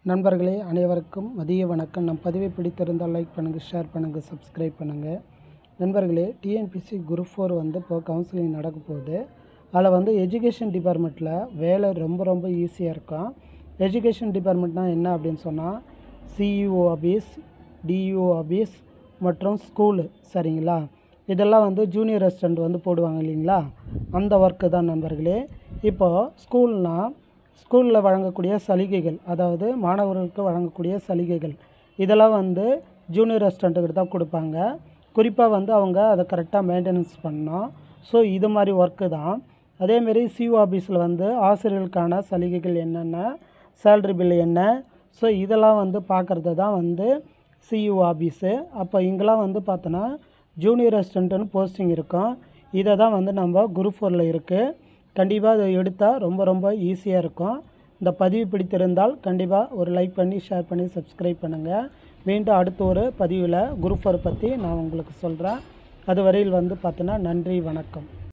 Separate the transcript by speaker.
Speaker 1: நண்பர்களே அனைவருக்கும் மதிய வணக்கம் நம் பதிவை பிடித்திருந்தால் லைக் பண்ணுங்கள் ஷேர் பண்ணுங்கள் சப்ஸ்கிரைப் பண்ணுங்கள் நண்பர்களே டிஎன்பிசி குரூப் ஃபோர் வந்து இப்போ கவுன்சிலிங் நடக்க போகுது அதில் வந்து எஜுகேஷன் டிபார்ட்மெண்ட்டில் வேலை ரொம்ப ரொம்ப ஈஸியாக இருக்கும் எஜுகேஷன் டிபார்ட்மெண்ட்னால் என்ன அப்படின்னு சொன்னால் சிஇஓ ஆஃபீஸ் டிஇஓ ஆஃபீஸ் மற்றும் ஸ்கூலு சரிங்களா இதெல்லாம் வந்து ஜூனியர் அசிஸ்டண்ட் வந்து போடுவாங்க இல்லைங்களா அந்த ஒர்க்கு தான் நண்பர்களே இப்போது ஸ்கூல்னால் ஸ்கூலில் வழங்கக்கூடிய சலுகைகள் அதாவது மாணவர்களுக்கு வழங்கக்கூடிய சலுகைகள் இதெல்லாம் வந்து ஜூனியர் அசிஸ்டண்ட்டுக்கிட்ட தான் கொடுப்பாங்க குறிப்பாக வந்து அவங்க அதை கரெக்டாக மெயின்டெனன்ஸ் பண்ணணும் ஸோ இது மாதிரி ஒர்க்கு தான் அதேமாரி சிஓ ஆஃபீஸில் வந்து ஆசிரியர்களுக்கான சலுகைகள் என்னென்ன சேல்ரி பில் என்ன ஸோ இதெல்லாம் வந்து பார்க்குறது தான் வந்து சிஇஓ ஆஃபீஸு அப்போ இங்கெல்லாம் வந்து பார்த்தோன்னா ஜூனியர் அசிஸ்டண்ட்டுன்னு போஸ்டிங் இருக்கும் இதை தான் வந்து நம்ம குரூப் ஃபோரில் இருக்குது கண்டிப்பாக அதை எடுத்தால் ரொம்ப ரொம்ப ஈஸியாக இருக்கும் இந்த பதிவு பிடித்திருந்தால் கண்டிப்பாக ஒரு லைக் பண்ணி ஷேர் பண்ணி சப்ஸ்கிரைப் பண்ணுங்கள் மீண்டும் அடுத்த ஒரு பதிவில் குரூப் ஃபோர் பற்றி நான் உங்களுக்கு சொல்கிறேன் அது வரையில் வந்து பார்த்தோன்னா நன்றி வணக்கம்